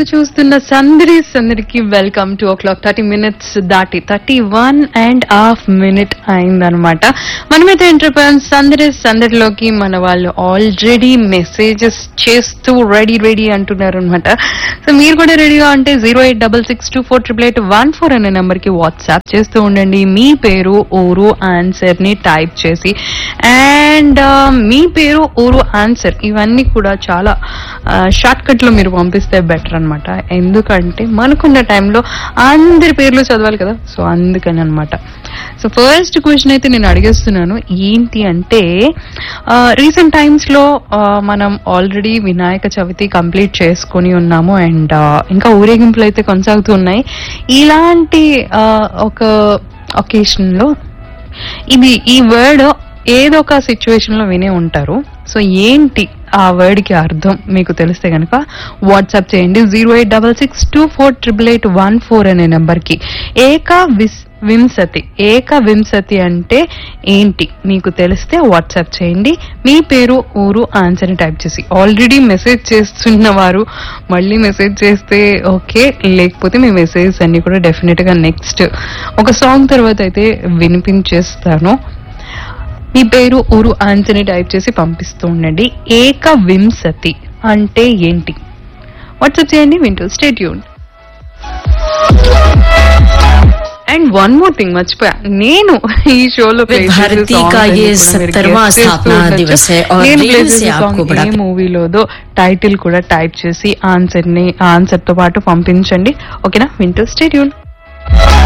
మీరు చూస్తున్న సందడి సందడికి welcome to o'clock thirty minutes దాటి thirty one and half minute అయిందనమాట మనమైతే ఎంటర్ప్రైన్ సందడి సందడిలోకి మన వాళ్ళు ఆల్రెడీ మెసేజెస్ చేస్తూ రెడీ రెడీ అంటున్నారు అనమాట సో మీరు కూడా రెడీగా ఉంటే zero eight double six two four triple eight one four అనే నెంబర్ కి వాట్సాప్ చేస్తూ ఉండండి మీ పేరు ఊరు ఆన్సర్ ని టైప్ చేసి అండ్ మీ పేరు ఊరు ఆన్సర్ ఇవన్నీ కూడా చాలా షార్ట్ కట్ లో మీరు పంపిస్తే బెటర్ అన్నమాట ఎందుకంటే మనకున్న టైంలో అందరి పేర్లు చదవాలి కదా సో అందుకని అన్నమాట సో ఫస్ట్ క్వశ్చన్ అయితే నేను అడిగేస్తున్నాను ఏంటి అంటే రీసెంట్ టైమ్స్ లో ఆ, మనం ఆల్రెడీ వినాయక చవితి కంప్లీట్ చేసుకొని ఉన్నాము అండ్ ఇంకా ఊరేగింపులు అయితే కొనసాగుతూ ఉన్నాయి ఇలాంటి ఆ, ఒక ఒకేషన్ లో ఇది ఈ వర్డ్ ఏదో ఒక సిచ్యువేషన్ లో వినే ఉంటారు సో ఏంటి ఆ వర్డ్ కి అర్థం మీకు తెలిస్తే కనుక వాట్సాప్ చేయండి zero eight double six two four triple eight one four అనే నెంబర్ కి ఏక విస్ వింసతి ఏక వింసతి అంటే ఏంటి మీకు తెలిస్తే వాట్సాప్ చేయండి మీ పేరు ఊరు ఆన్సర్ ని టైప్ చేసి ఆల్రెడీ మెసేజ్ చేస్తున్న వారు మళ్ళీ మెసేజ్ చేస్తే ఓకే లేకపోతే మీ మెసేజెస్ అన్ని కూడా డెఫినెట్ గా నెక్స్ట్ ఒక సాంగ్ తర్వాత అయితే వినిపించేస్తాను మీ పేరు ఊరు ఆన్సర్ ని టైప్ చేసి పంపిస్తూ ఉండండి ఏక వింసతి అంటే ఏంటి వాట్సాప్ చేయండి వింటూ స్టేట్ యూన్ అండ్ వన్ మోర్ థింగ్ మర్చిపోయా నేను ఈ షోలో play చేసే भारती songs का అన్ని ये కూడా మీరు 70वां guess చేస్తూ स्थापना ఉండొచ్చు. दिवस है और నేను play रेडियो से చేసే आपको song बड़ा ఏ మూవీలోదో టైటిల్ కూడా టైప్ చేసి ఆన్సర్ ని ఆన్సర్ తో పాటు పంపించండి ఓకేనా వింటూ స్టేట్ యూన్